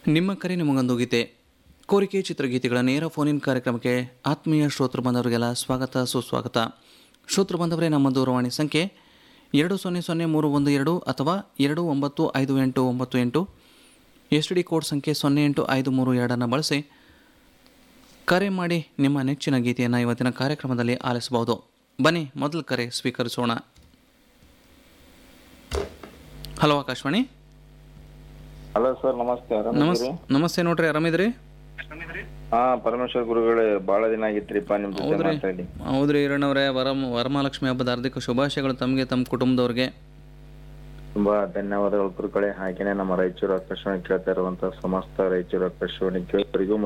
ನಿಮ್ಮ ಕರೆ ನಿಮಗೊಂದು ಗೀತೆ ಕೋರಿಕೆ ಚಿತ್ರಗೀತೆಗಳ ನೇರ ಫೋನಿನ್ ಕಾರ್ಯಕ್ರಮಕ್ಕೆ ಆತ್ಮೀಯ ಶ್ರೋತೃ ಬಂದವರಿಗೆಲ್ಲ ಸ್ವಾಗತ ಸುಸ್ವಾಗತ ಶ್ರೋತೃ ಬಂದವರೇ ನಮ್ಮ ದೂರವಾಣಿ ಸಂಖ್ಯೆ ಎರಡು ಸೊನ್ನೆ ಸೊನ್ನೆ ಮೂರು ಒಂದು ಎರಡು ಅಥವಾ ಎರಡು ಒಂಬತ್ತು ಐದು ಎಂಟು ಒಂಬತ್ತು ಎಂಟು ಎಸ್ ಡಿ ಕೋಡ್ ಸಂಖ್ಯೆ ಸೊನ್ನೆ ಎಂಟು ಐದು ಮೂರು ಎರಡನ್ನು ಬಳಸಿ ಕರೆ ಮಾಡಿ ನಿಮ್ಮ ನೆಚ್ಚಿನ ಗೀತೆಯನ್ನು ಇವತ್ತಿನ ಕಾರ್ಯಕ್ರಮದಲ್ಲಿ ಆಲಿಸಬಹುದು ಬನ್ನಿ ಮೊದಲು ಕರೆ ಸ್ವೀಕರಿಸೋಣ ಹಲೋ ಆಕಾಶವಾಣಿ ಹಲೋ ಸರ್ ನಮಸ್ತೆ ನಮಸ್ ಆರಾಮಿದ್ದೀರಿ ನಮಸ್ತೆ ನೋಡ್ರಿ ಆರಾಮಿದ್ರಿ ಹಾ ಪರಮೇಶ್ವರ್ ಗುರುಗಳೇ ಬಹಳ ದಿನ ಆಗಿತ್ರಿಪ್ಪ ನಿಮ್ ಜೊತೆ ಹೌದ್ರಿ ಮಾತಾಡಿ ಹೌದ್ರಿ ಹಿರಣ್ಣವ್ರೆ ವರಮ ವರಮಹಾಲಕ್ಷ್ಮಿ ಹಬ್ಬದ ಹಾರ್ದಿಕ ಶುಭಾಶಯಗಳು ತಮಗೆ ತಮ್ಮ ಕುಟುಂಬದವ್ರಿಗೆ ತುಂಬಾ ಧನ್ಯವಾದಗಳು ಗುರುಗಳೇ ಹಾಗೇನೆ ನಮ್ಮ ರಾಯಚೂರು ಆಕಾಶವಾಣಿ ಕೇಳ್ತಾ ಇರುವಂತ ಸಮಸ್ತ ರಾಯಚೂರು ಆಕಾಶವಾಣಿ ಕೇಳೋರಿಗೂ